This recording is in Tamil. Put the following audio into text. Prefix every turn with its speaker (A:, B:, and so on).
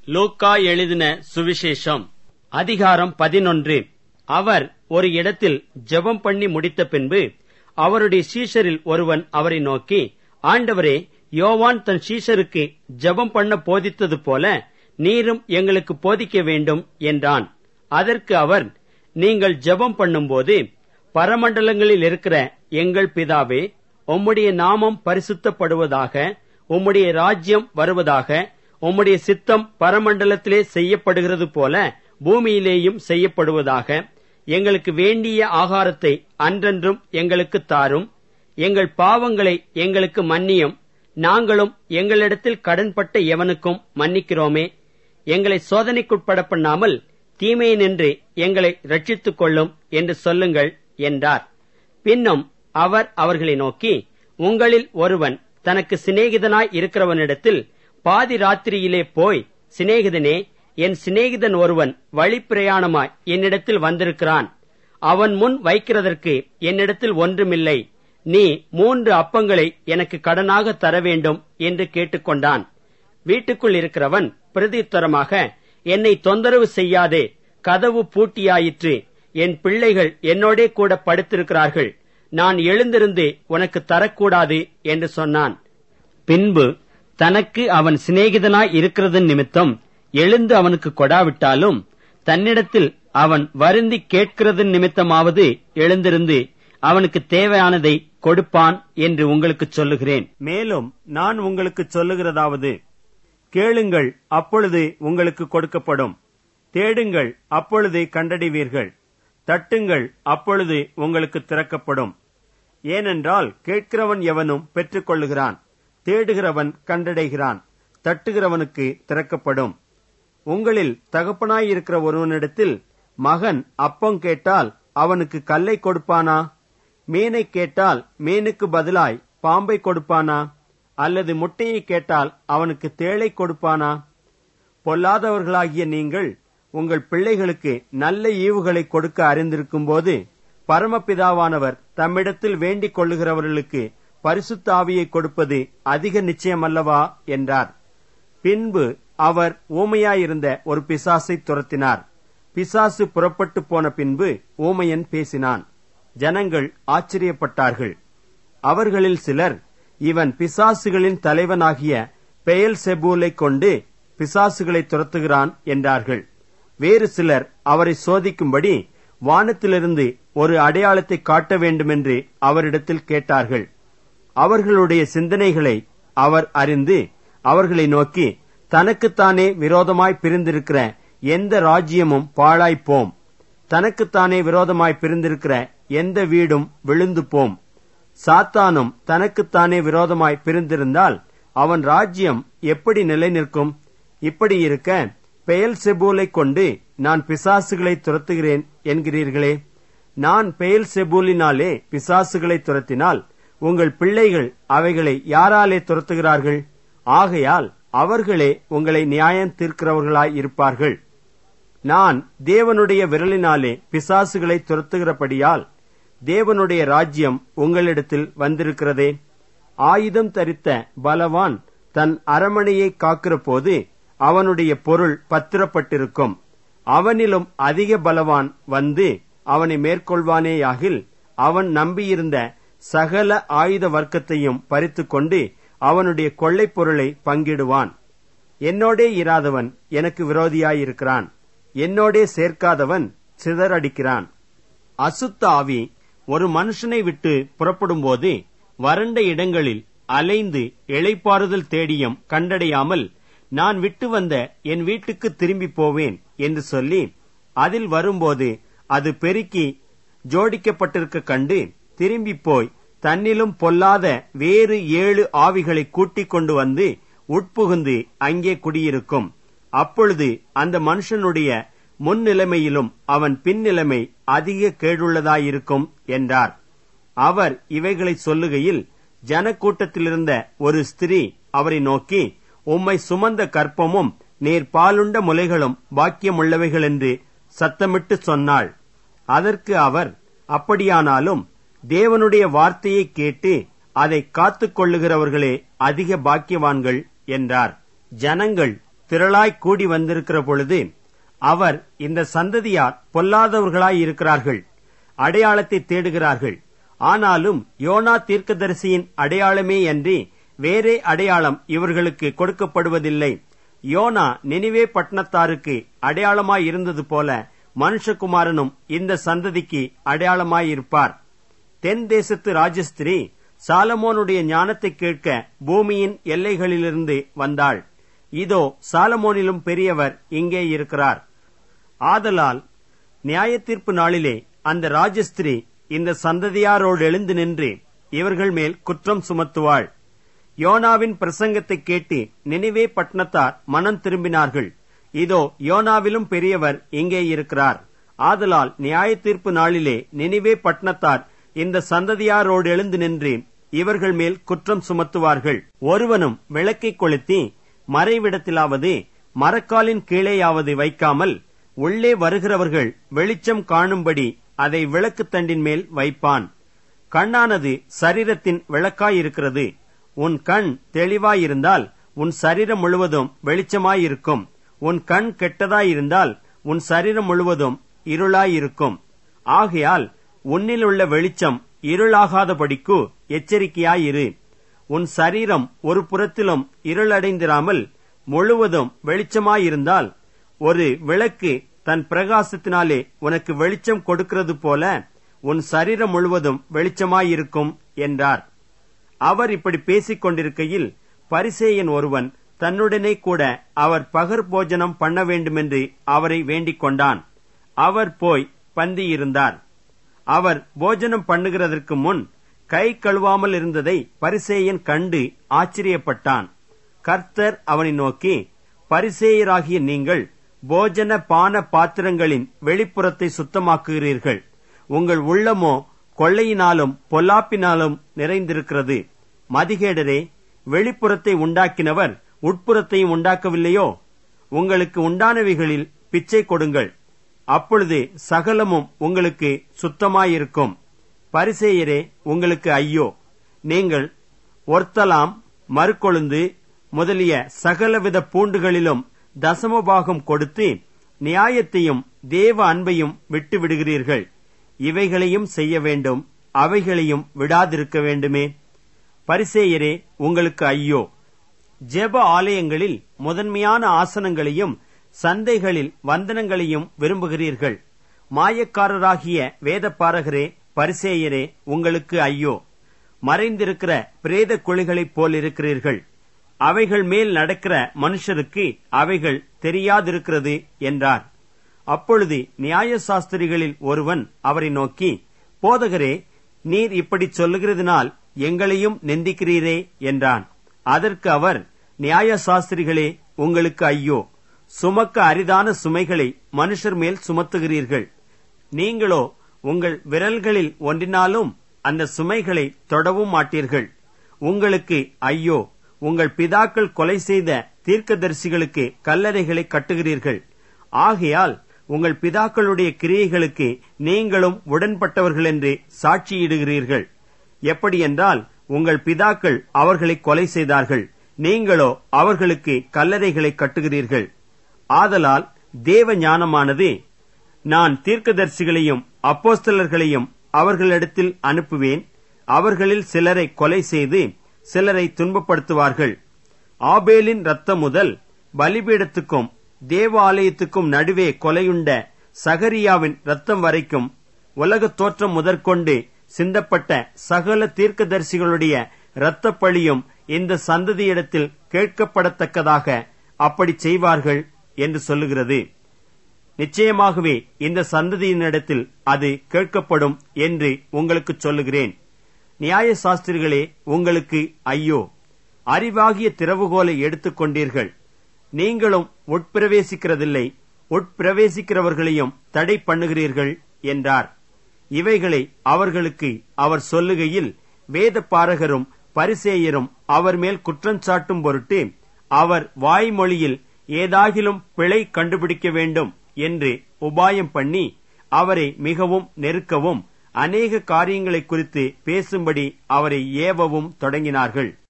A: லூக்கா எழுதின சுவிசேஷம் அதிகாரம் பதினொன்று அவர் ஒரு இடத்தில் ஜெபம் பண்ணி முடித்த பின்பு அவருடைய சீஷரில் ஒருவன் அவரை நோக்கி ஆண்டவரே யோவான் தன் சீஷருக்கு ஜெபம் பண்ண போதித்தது போல நீரும் எங்களுக்கு போதிக்க வேண்டும் என்றான் அதற்கு அவர் நீங்கள் ஜெபம் பண்ணும்போது பரமண்டலங்களில் இருக்கிற எங்கள் பிதாவே உம்முடைய நாமம் பரிசுத்தப்படுவதாக உம்முடைய ராஜ்யம் வருவதாக உம்முடைய சித்தம் பரமண்டலத்திலே செய்யப்படுகிறது போல பூமியிலேயும் செய்யப்படுவதாக எங்களுக்கு வேண்டிய ஆகாரத்தை அன்றென்றும் எங்களுக்கு தாரும் எங்கள் பாவங்களை எங்களுக்கு மன்னியும் நாங்களும் எங்களிடத்தில் கடன்பட்ட எவனுக்கும் மன்னிக்கிறோமே எங்களை சோதனைக்குட்பட பண்ணாமல் தீமையை நின்று எங்களை ரட்சித்துக் கொள்ளும் என்று சொல்லுங்கள் என்றார் பின்னும் அவர் அவர்களை நோக்கி உங்களில் ஒருவன் தனக்கு சிநேகிதனாய் இருக்கிறவனிடத்தில் பாதி ராத்திரியிலே போய் சிநேகிதனே என் சிநேகிதன் ஒருவன் வழிப்பிரயாணமாய் என்னிடத்தில் வந்திருக்கிறான் அவன் முன் வைக்கிறதற்கு என்னிடத்தில் ஒன்றுமில்லை நீ மூன்று அப்பங்களை எனக்கு கடனாக தர வேண்டும் என்று கேட்டுக்கொண்டான் வீட்டுக்குள் இருக்கிறவன் பிரதியுத்தரமாக என்னை தொந்தரவு செய்யாதே கதவு பூட்டியாயிற்று என் பிள்ளைகள் என்னோடே கூட படுத்திருக்கிறார்கள் நான் எழுந்திருந்து உனக்கு தரக்கூடாது என்று சொன்னான் பின்பு தனக்கு அவன் சிநேகிதனாய் இருக்கிறது நிமித்தம் எழுந்து அவனுக்கு கொடாவிட்டாலும் தன்னிடத்தில் அவன் வருந்தி கேட்கிறது நிமித்தமாவது எழுந்திருந்து அவனுக்கு தேவையானதை கொடுப்பான் என்று உங்களுக்கு சொல்லுகிறேன் மேலும் நான் உங்களுக்கு சொல்லுகிறதாவது கேளுங்கள் அப்பொழுது உங்களுக்கு கொடுக்கப்படும் தேடுங்கள் அப்பொழுது கண்டடைவீர்கள் தட்டுங்கள் அப்பொழுது உங்களுக்கு திறக்கப்படும் ஏனென்றால் கேட்கிறவன் எவனும் பெற்றுக்கொள்ளுகிறான் தேடுகிறவன் கண்டடைகிறான் தட்டுகிறவனுக்கு திறக்கப்படும் உங்களில் தகப்பனாயிருக்கிற ஒருவனிடத்தில் மகன் அப்பம் கேட்டால் அவனுக்கு கல்லை கொடுப்பானா மீனை கேட்டால் மீனுக்கு பதிலாய் பாம்பை கொடுப்பானா அல்லது முட்டையை கேட்டால் அவனுக்கு தேளை கொடுப்பானா பொல்லாதவர்களாகிய நீங்கள் உங்கள் பிள்ளைகளுக்கு நல்ல ஈவுகளை கொடுக்க அறிந்திருக்கும் போது பரமபிதாவானவர் தம்மிடத்தில் வேண்டிக் கொள்ளுகிறவர்களுக்கு பரிசுத்த ஆவியை கொடுப்பது அதிக நிச்சயமல்லவா என்றார் பின்பு அவர் ஊமையாயிருந்த ஒரு பிசாசை துரத்தினார் பிசாசு புறப்பட்டு போன பின்பு ஊமையன் பேசினான் ஜனங்கள் ஆச்சரியப்பட்டார்கள் அவர்களில் சிலர் இவன் பிசாசுகளின் தலைவனாகிய பெயல் செபூலை கொண்டு பிசாசுகளை துரத்துகிறான் என்றார்கள் வேறு சிலர் அவரை சோதிக்கும்படி வானத்திலிருந்து ஒரு அடையாளத்தை காட்ட வேண்டுமென்று அவரிடத்தில் கேட்டார்கள் அவர்களுடைய சிந்தனைகளை அவர் அறிந்து அவர்களை நோக்கி தனக்குத்தானே விரோதமாய் பிரிந்திருக்கிற எந்த ராஜ்யமும் பாழாய்ப்போம் தனக்குத்தானே விரோதமாய் பிரிந்திருக்கிற எந்த வீடும் விழுந்து போம் சாத்தானும் தனக்குத்தானே விரோதமாய் பிரிந்திருந்தால் அவன் ராஜ்யம் எப்படி நிலை நிற்கும் இப்படி இருக்க பெயல் செபூலை கொண்டு நான் பிசாசுகளை துரத்துகிறேன் என்கிறீர்களே நான் பெயல் செபூலினாலே பிசாசுகளை துரத்தினால் உங்கள் பிள்ளைகள் அவைகளை யாராலே துரத்துகிறார்கள் ஆகையால் அவர்களே உங்களை நியாயம் தீர்க்கிறவர்களாய் இருப்பார்கள் நான் தேவனுடைய விரலினாலே பிசாசுகளை துரத்துகிறபடியால் தேவனுடைய ராஜ்யம் உங்களிடத்தில் வந்திருக்கிறதே ஆயுதம் தரித்த பலவான் தன் அரமனையை காக்கிற போது அவனுடைய பொருள் பத்திரப்பட்டிருக்கும் அவனிலும் அதிக பலவான் வந்து அவனை மேற்கொள்வானேயாகில் அவன் நம்பியிருந்த சகல ஆயுத வர்க்கத்தையும் பறித்துக்கொண்டு அவனுடைய கொள்ளைப் பொருளை பங்கிடுவான் என்னோடே இராதவன் எனக்கு விரோதியாயிருக்கிறான் என்னோடே சேர்க்காதவன் சிதறடிக்கிறான் அசுத்த ஆவி ஒரு மனுஷனை விட்டு புறப்படும்போது வறண்ட இடங்களில் அலைந்து இளைப்பாறுதல் தேடியும் கண்டடையாமல் நான் விட்டு வந்த என் வீட்டுக்கு திரும்பி போவேன் என்று சொல்லி அதில் வரும்போது அது பெருக்கி ஜோடிக்கப்பட்டிருக்க கண்டு திரும்பி போய் தன்னிலும் பொல்லாத வேறு ஏழு ஆவிகளை கூட்டிக் கொண்டு வந்து உட்புகுந்து அங்கே குடியிருக்கும் அப்பொழுது அந்த மனுஷனுடைய முன்னிலைமையிலும் அவன் பின்னிலைமை அதிக கேடுள்ளதாயிருக்கும் என்றார் அவர் இவைகளை சொல்லுகையில் ஜனக்கூட்டத்திலிருந்த ஒரு ஸ்திரீ அவரை நோக்கி உம்மை சுமந்த கற்பமும் நீர் பாலுண்ட முலைகளும் பாக்கியமுள்ளவைகள் என்று சத்தமிட்டு சொன்னாள் அதற்கு அவர் அப்படியானாலும் தேவனுடைய வார்த்தையை கேட்டு அதை காத்துக் கொள்ளுகிறவர்களே அதிக பாக்கியவான்கள் என்றார் ஜனங்கள் திரளாய் கூடி வந்திருக்கிற பொழுது அவர் இந்த சந்ததியார் பொல்லாதவர்களாய் இருக்கிறார்கள் அடையாளத்தை தேடுகிறார்கள் ஆனாலும் யோனா தீர்க்கதரிசியின் அடையாளமே அன்றி வேறே அடையாளம் இவர்களுக்கு கொடுக்கப்படுவதில்லை யோனா நினிவே பட்டணத்தாருக்கு அடையாளமாய் இருந்தது போல மனுஷகுமாரனும் இந்த சந்ததிக்கு அடையாளமாயிருப்பார் தென் தேசத்து ராஜஸ்திரி சாலமோனுடைய ஞானத்தை கேட்க பூமியின் எல்லைகளிலிருந்து வந்தாள் இதோ சாலமோனிலும் பெரியவர் இங்கே இருக்கிறார் ஆதலால் நியாயத்தீர்ப்பு நாளிலே அந்த ராஜஸ்திரி இந்த சந்ததியாரோடு எழுந்து நின்று இவர்கள் மேல் குற்றம் சுமத்துவாள் யோனாவின் பிரசங்கத்தை கேட்டு நினைவே பட்டணத்தார் மனம் திரும்பினார்கள் இதோ யோனாவிலும் பெரியவர் இங்கே இருக்கிறார் ஆதலால் நியாய தீர்ப்பு நாளிலே நினைவே பட்டணத்தார் இந்த சந்ததியாரோடு எழுந்து நின்று இவர்கள் மேல் குற்றம் சுமத்துவார்கள் ஒருவனும் விளக்கை கொளுத்தி மறைவிடத்திலாவது மரக்காலின் கீழேயாவது வைக்காமல் உள்ளே வருகிறவர்கள் வெளிச்சம் காணும்படி அதை விளக்கு தண்டின் மேல் வைப்பான் கண்ணானது சரீரத்தின் விளக்காயிருக்கிறது உன் கண் தெளிவாயிருந்தால் உன் சரீரம் முழுவதும் வெளிச்சமாயிருக்கும் உன் கண் கெட்டதாயிருந்தால் உன் சரீரம் முழுவதும் இருளாயிருக்கும் ஆகையால் உன்னிலுள்ள வெளிச்சம் இருளாகாதபடிக்கு எச்சரிக்கையாயிரு உன் சரீரம் ஒரு புறத்திலும் இருளடைந்திராமல் முழுவதும் வெளிச்சமாயிருந்தால் ஒரு விளக்கு தன் பிரகாசத்தினாலே உனக்கு வெளிச்சம் கொடுக்கிறது போல உன் சரீரம் முழுவதும் வெளிச்சமாயிருக்கும் என்றார் அவர் இப்படி பேசிக் கொண்டிருக்கையில் பரிசேயன் ஒருவன் தன்னுடனே கூட அவர் பகர் போஜனம் பண்ண வேண்டுமென்று அவரை வேண்டிக் கொண்டான் அவர் போய் பந்தியிருந்தார் அவர் போஜனம் பண்ணுகிறதற்கு முன் கை கழுவாமல் இருந்ததை பரிசேயன் கண்டு ஆச்சரியப்பட்டான் கர்த்தர் அவனை நோக்கி பரிசேயராகிய நீங்கள் போஜன பான பாத்திரங்களின் வெளிப்புறத்தை சுத்தமாக்குகிறீர்கள் உங்கள் உள்ளமோ கொள்ளையினாலும் பொல்லாப்பினாலும் நிறைந்திருக்கிறது மதிகேடரே வெளிப்புறத்தை உண்டாக்கினவர் உட்புறத்தையும் உண்டாக்கவில்லையோ உங்களுக்கு உண்டானவைகளில் பிச்சை கொடுங்கள் அப்பொழுது சகலமும் உங்களுக்கு சுத்தமாயிருக்கும் பரிசேயரே உங்களுக்கு ஐயோ நீங்கள் ஒர்த்தலாம் மறுக்கொழுந்து முதலிய சகலவித பூண்டுகளிலும் தசமபாகம் கொடுத்து நியாயத்தையும் தேவ அன்பையும் விட்டு விடுகிறீர்கள் இவைகளையும் செய்ய வேண்டும் அவைகளையும் விடாதிருக்க வேண்டுமே பரிசேயரே உங்களுக்கு ஐயோ ஜெப ஆலயங்களில் முதன்மையான ஆசனங்களையும் சந்தைகளில் வந்தனங்களையும் விரும்புகிறீர்கள் மாயக்காரராகிய வேதப்பாரகரே பரிசேயரே உங்களுக்கு ஐயோ மறைந்திருக்கிற பிரேத குழிகளைப் போல் இருக்கிறீர்கள் அவைகள் மேல் நடக்கிற மனுஷருக்கு அவைகள் தெரியாதிருக்கிறது என்றார் அப்பொழுது நியாய சாஸ்திரிகளில் ஒருவன் அவரை நோக்கி போதகரே நீர் இப்படி சொல்லுகிறதுனால் எங்களையும் நிந்திக்கிறீரே என்றான் அதற்கு அவர் நியாய சாஸ்திரிகளே உங்களுக்கு ஐயோ சுமக்க அரிதான சுமைகளை மனுஷர் மேல் சுமத்துகிறீர்கள் நீங்களோ உங்கள் விரல்களில் ஒன்றினாலும் அந்த சுமைகளை தொடவும் மாட்டீர்கள் உங்களுக்கு ஐயோ உங்கள் பிதாக்கள் கொலை செய்த தீர்க்கதரிசிகளுக்கு கல்லறைகளை கட்டுகிறீர்கள் ஆகையால் உங்கள் பிதாக்களுடைய கிரியைகளுக்கு நீங்களும் உடன்பட்டவர்கள் என்று சாட்சியிடுகிறீர்கள் எப்படி என்றால் உங்கள் பிதாக்கள் அவர்களை கொலை செய்தார்கள் நீங்களோ அவர்களுக்கு கல்லறைகளை கட்டுகிறீர்கள் ஆதலால் தேவ ஞானமானது நான் தீர்க்கதரிசிகளையும் அப்போஸ்தலர்களையும் அவர்களிடத்தில் அனுப்புவேன் அவர்களில் சிலரை கொலை செய்து சிலரை துன்பப்படுத்துவார்கள் ஆபேலின் ரத்தம் முதல் பலிபீடத்துக்கும் தேவாலயத்துக்கும் நடுவே கொலையுண்ட சகரியாவின் ரத்தம் வரைக்கும் உலகத் தோற்றம் முதற்கொண்டு சிந்தப்பட்ட சகல தீர்க்கதரிசிகளுடைய இரத்தப்பழியும் இந்த சந்ததியிடத்தில் கேட்கப்படத்தக்கதாக அப்படி செய்வார்கள் என்று சொல்லுகிறது நிச்சயமாகவே இந்த சந்ததியினிடத்தில் அது கேட்கப்படும் என்று உங்களுக்கு சொல்லுகிறேன் நியாய சாஸ்திரிகளே உங்களுக்கு ஐயோ அறிவாகிய திறவுகோலை எடுத்துக் கொண்டீர்கள் நீங்களும் உட்பிரவேசிக்கிறதில்லை உட்பிரவேசிக்கிறவர்களையும் தடை பண்ணுகிறீர்கள் என்றார் இவைகளை அவர்களுக்கு அவர் சொல்லுகையில் வேத பாரகரும் பரிசேயரும் அவர் மேல் குற்றம் சாட்டும் பொருட்டு அவர் வாய்மொழியில் ஏதாகிலும் பிழை கண்டுபிடிக்க வேண்டும் என்று உபாயம் பண்ணி அவரை மிகவும் நெருக்கவும் அநேக காரியங்களை குறித்து பேசும்படி அவரை ஏவவும் தொடங்கினார்கள்